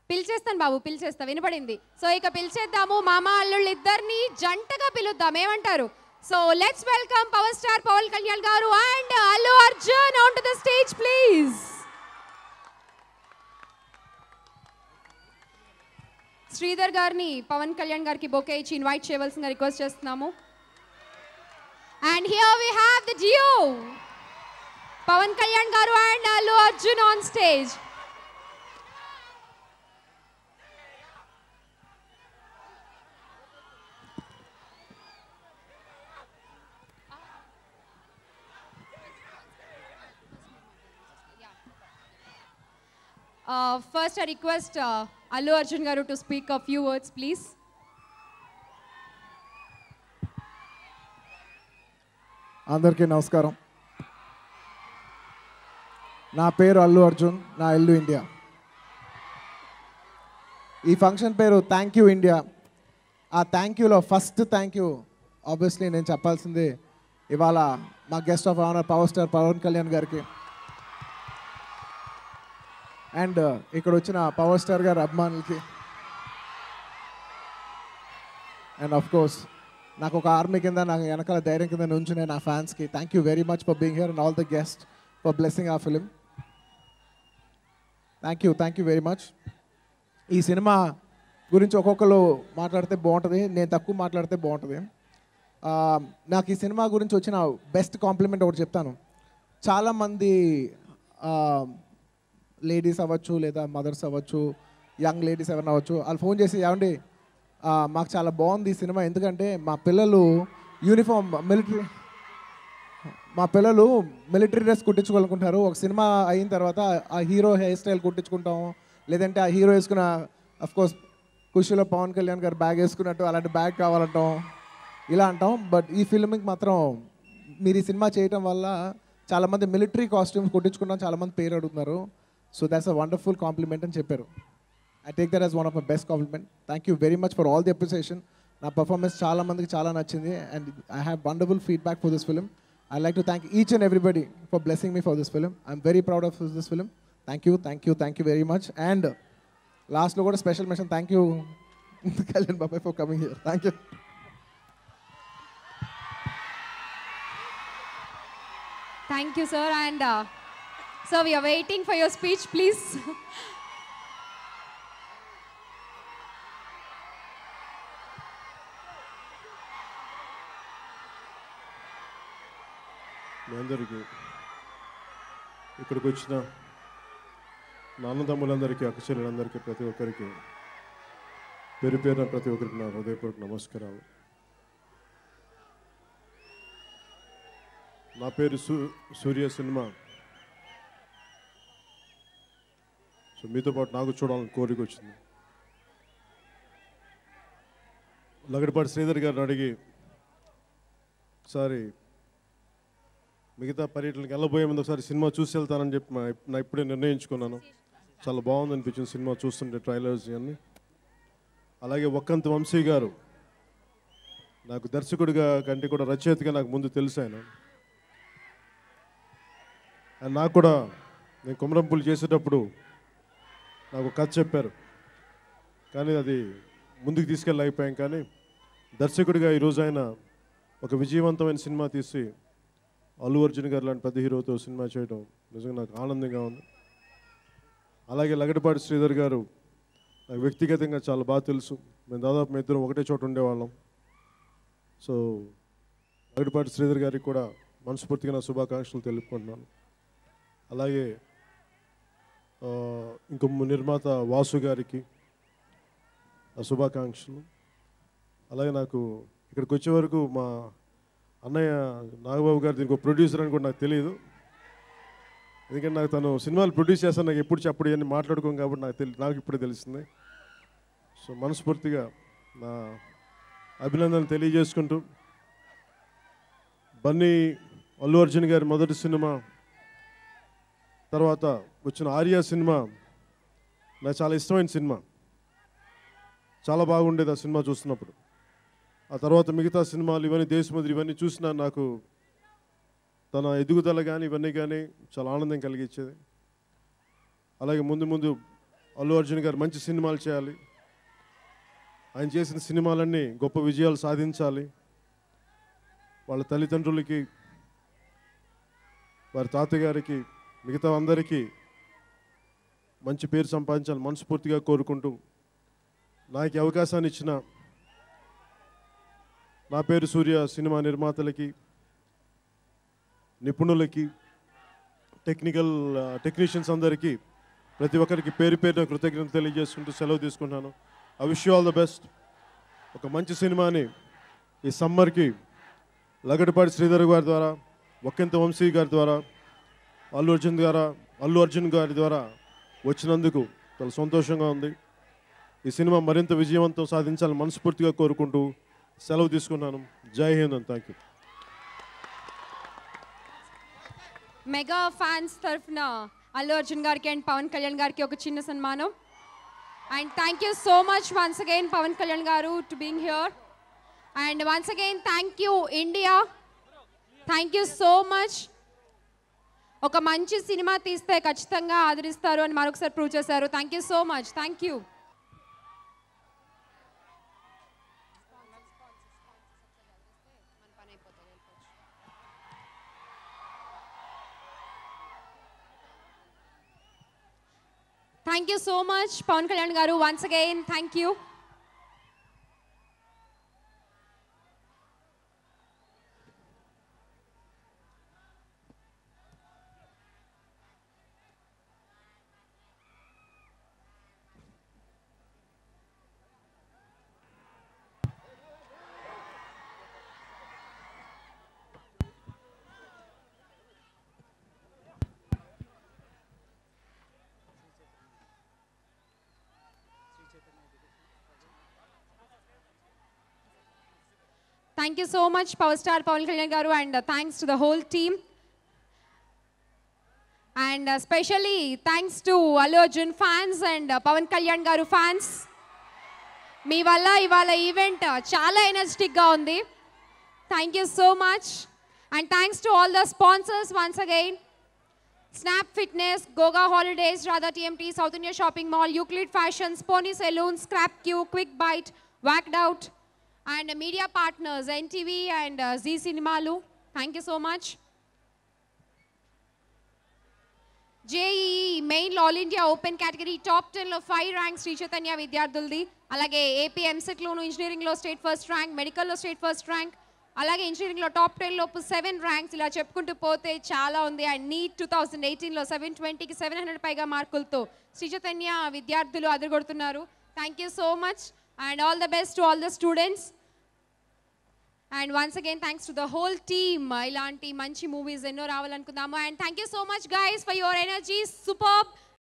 పిలిచేస్తాను బాబు పిలిచేస్తా వినపడింది సో ఇక పిలిచేద్దాము మామ అల్లుళ్ళు ఇద్దరిని జంటగా పిలుద్దాం ఏమంటారు so let's welcome power star Pawan Kalyan garu and Allu Arjun on to the stage please Sridhar గారిని పవన్ కళ్యాణ్ గారికి బొకే ఇచ్చి ఇన్వైట్ చేయవలసిందిగా రిక్వెస్ట్ చేస్తున్నాము and here we have the Jio Pawan Kalyan garu and Allu Arjun on stage first I request Allu Arjun garu to speak a few words please అందరికీ నమస్కారం నా పేరు అల్లు అర్జున్ నా ఇల్లు ఇండియా ఈ ఫంక్షన్ పేరు థ్యాంక్ యూ ఇండియా ఆ థ్యాంక్ యూలో ఫస్ట్ థ్యాంక్ యూ ఆబ్వియస్లీ నేను చెప్పాల్సింది ఇవాళ మా guest of honour power star Pawan Kalyan గారికి అండ్ ఇక్కడ వచ్చిన పవర్ స్టార్ గారి అభిమానులకి అండ్ ఆఫ్ కోర్స్ నాకు ఒక ఆర్మీ కింద నాకు వెనకాల ధైర్యం కింద నుంచునే నా ఫ్యాన్స్కి thank you very much for being here and all the guest for blessing a film thank you thank you very much ఈ సినిమా గురించి ఒక్కొక్కరు మాట్లాడితే బాగుంటుంది నేను తక్కువ మాట్లాడితే బాగుంటుంది ఆ, నాకు ఈ సినిమా గురించి వచ్చిన బెస్ట్ కాంప్లిమెంట్ ఒకటి చెప్తాను చాలామంది లేడీస్ అవ్వచ్చు లేదా మదర్స్ అవ్వచ్చు యంగ్ లేడీస్ ఎవరైనా అవ్వచ్చు వాళ్ళు ఫోన్ చేసి ఏమండి ఆ, మాకు చాలా బాగుంది ఈ సినిమా ఎందుకంటే మా పిల్లలు యూనిఫామ్ మిలిటరీ మా పిల్లలు మిలిటరీ డ్రెస్ కుట్టించుకోవాలనుకుంటారు ఒక సినిమా అయిన తర్వాత ఆ హీరో హెయిర్ స్టైల్ కుట్టించుకుంటాం లేదంటే ఆ హీరో వేసుకున్న కోర్స్ ఖుషిలో పవన్ కళ్యాణ్ గారు బ్యాగ్ వేసుకున్నట్టు అలాంటి బ్యాగ్ కావాలంటాం ఇలా అంటాం బట్ ఈ ఫిల్మ్కి మాత్రం మీరు ఈ సినిమా చేయటం వల్ల చాలామంది మిలిటరీ కాస్ట్యూమ్స్ కుట్టించుకుంటాం చాలామంది పేరు అడుగుతున్నారు so that's a wonderful compliment అని చెప్పారు I take that as one of my best compliment thank you very much for all the appreciation నా పర్ఫార్మెన్స్ చాలా మందికి చాలా నచ్చింది and I have wonderful feedback for this film I like to thank each and everybody for blessing me for this film I'm very proud of this film thank you thank you thank you very much and లాస్ట్లో కూడా special mention thank you Kalyan బాబాయ్ for coming here thank you thank you sir and so we're waiting for your speech please మీ అందరికీ ఇక్కడికి వచ్చిన నా అన్నదమ్ములందరికీ అక్కచెల్లెలందరికీ ప్రతి ఒక్కరికి పేరు పేరున ప్రతి ఒక్కరికి నా హృదయపూర్వక నమస్కారాలు నా పేరు సూ సూర్య సినిమా సో మీతో పాటు నాకు చూడాలని కోరిక వచ్చింది లగడపాటి శ్రీధర్ గారిని అడిగి ఒకసారి మిగతా పర్యటనకి వెళ్ళబోయే ముందు ఒకసారి సినిమా చూసి వెళ్తానని చెప్పి మా- నా ఇప్పుడే నిర్ణయించుకున్నాను చాలా బాగుంది అనిపించింది సినిమా చూస్తుంటే ట్రైలర్స్ ఇవన్నీ అలాగే ఒక్కంత వంశీ గారు నాకు దర్శకుడిగా కంటే కూడా రచయితగా నాకు ముందు తెలుసు ఆయన ఆయన నాకు కూడా నేను కుమరంపులు చేసేటప్పుడు నాకు ఒక కథ చెప్పారు కానీ అది ముందుకు తీసుకెళ్ళలేకపోయాం కానీ దర్శకుడిగా ఈరోజు ఆయన ఒక విజయవంతమైన సినిమా తీసి అల్లు అర్జున్ గారు లాంటి పెద్ద హీరోతో సినిమా చేయడం నిజంగా నాకు ఆనందంగా ఉంది అలాగే లగడపాటి శ్రీధర్ గారు నాకు వ్యక్తిగతంగా చాలా బాగా తెలుసు మేము దాదాపు మేము ఇద్దరం ఒకటే చోట ఉండేవాళ్ళం సో లగడపాటి శ్రీధర్ గారికి కూడా మనస్ఫూర్తిగా నా శుభాకాంక్షలు తెలుపుకుంటున్నాను అలాగే ఆ, ఇంకో నిర్మాత వాసు గారికి నా శుభాకాంక్షలు అలాగే నాకు ఇక్కడికి వచ్చే వరకు మా అన్నయ్య నాగబాబు గారు దీనికి ఒక ప్రొడ్యూసర్ అని కూడా నాకు తెలియదు ఎందుకంటే నాకు తను సినిమాలు ప్రొడ్యూస్ చేస్తాను నాకు ఎప్పుడు చెప్పడు అని మాట్లాడుకోం కాబట్టి నాకు తెలి నాకు ఇప్పుడే తెలిసింది సో మనస్ఫూర్తిగా నా అభినందనలు తెలియజేసుకుంటూ బన్నీ అల్లు అర్జున్ గారి మొదటి సినిమా తర్వాత వచ్చిన ఆర్య సినిమా నాకు చాలా ఇష్టమైన సినిమా చాలా బాగుండేది ఆ సినిమా చూస్తున్నప్పుడు ఆ తర్వాత మిగతా సినిమాలు ఇవన్నీ దేశముద్రి ఇవన్నీ చూసినా నాకు తన ఎదుగుదల కానీ ఇవన్నీ కానీ చాలా ఆనందం కలిగించేది అలాగే ముందు ముందు అల్లు అర్జున్ గారు మంచి సినిమాలు చేయాలి ఆయన చేసిన సినిమాలన్నీ గొప్ప విజయాలు సాధించాలి వాళ్ళ తల్లిదండ్రులకి వారి తాతగారికి మిగతా అందరికీ మంచి పేరు సంపాదించాలి మనస్ఫూర్తిగా కోరుకుంటూ నాకు ఈ అవకాశాన్ని ఇచ్చిన నా పేరు సూర్య సినిమా నిర్మాతలకి నిపుణులకి టెక్నికల్ టెక్నీషియన్స్ అందరికీ ప్రతి ఒక్కరికి పేరు పేరున కృతజ్ఞత తెలియజేసుకుంటూ సెలవు తీసుకుంటాను I wish you all the best ఒక మంచి సినిమాని ఈ సమ్మర్కి లగడపాటి శ్రీధర్ గారి ద్వారా ఒక్కెంత వంశీ గారి ద్వారా అల్లు అర్జున్ గారా అల్లు అర్జున్ గారి ద్వారా వచ్చినందుకు చాలా సంతోషంగా ఉంది ఈ సినిమా మరింత విజయవంతం సాధించాలని మనస్ఫూర్తిగా కోరుకుంటూ సెలవు తీసుకున్నాను Jai Hind and thank you mega fans తరఫున అల్లు అర్జున్ గారికి అండ్ పవన్ కళ్యాణ్ గారికి ఒక చిన్న సన్మానం and thank you so much once again Pawan Kalyan garu to being here and once again thank you India thank you so much ఒక మంచి సినిమా తీస్తే ఖచ్చితంగా ఆదరిస్తారు అని మరొకసారి ప్రూవ్ చేశారు thank you so much thank you thank you so much Pawan Kalyan garu once again thank you thank you so much power star Pawan Kalyan garu and thanks to the whole team and specially thanks to Allu Arjun fans and Pawan Kalyan garu fans మీ వల్ల ఇవాళ event చాలా ఎనర్జెటిక్గా ఉంది thank you so much and thanks to all the sponsors once again snap fitness గోగా holidays Radha TMT South India shopping mall Euclid fashions pony salon scrap Q quick bite walked out and media partners NTV and Zee సినిమాలు thank you so much JEE main all India open category top టెన్లో five rank Sri Chaitanya విద్యార్థులది అలాగే AP ఎంసెట్లోను ఇంజనీరింగ్లో state first rank మెడికల్లో state first rank అలాగే ఇంజనీరింగ్లో top ten లోపు సెవెన్ ర్యాంక్స్ ఇలా చెప్పుకుంటూ పోతే చాలా ఉంది అండ్ నీట్ టూ థౌసండ్ ఎయిటీన్లో సెవెన్ ట్వంటీకి సెవెన్ హండ్రెడ్ పైగా మార్కులతో శ్రీ చైతన్య విద్యార్థులు అదరగొడుతున్నారు thank you so much and all the best to all the students and once again thanks to the whole team ఇలాంటి మంచి మూవీస్ ఎన్నో రావాలనుకుందాము and thank you so much guys for your energy super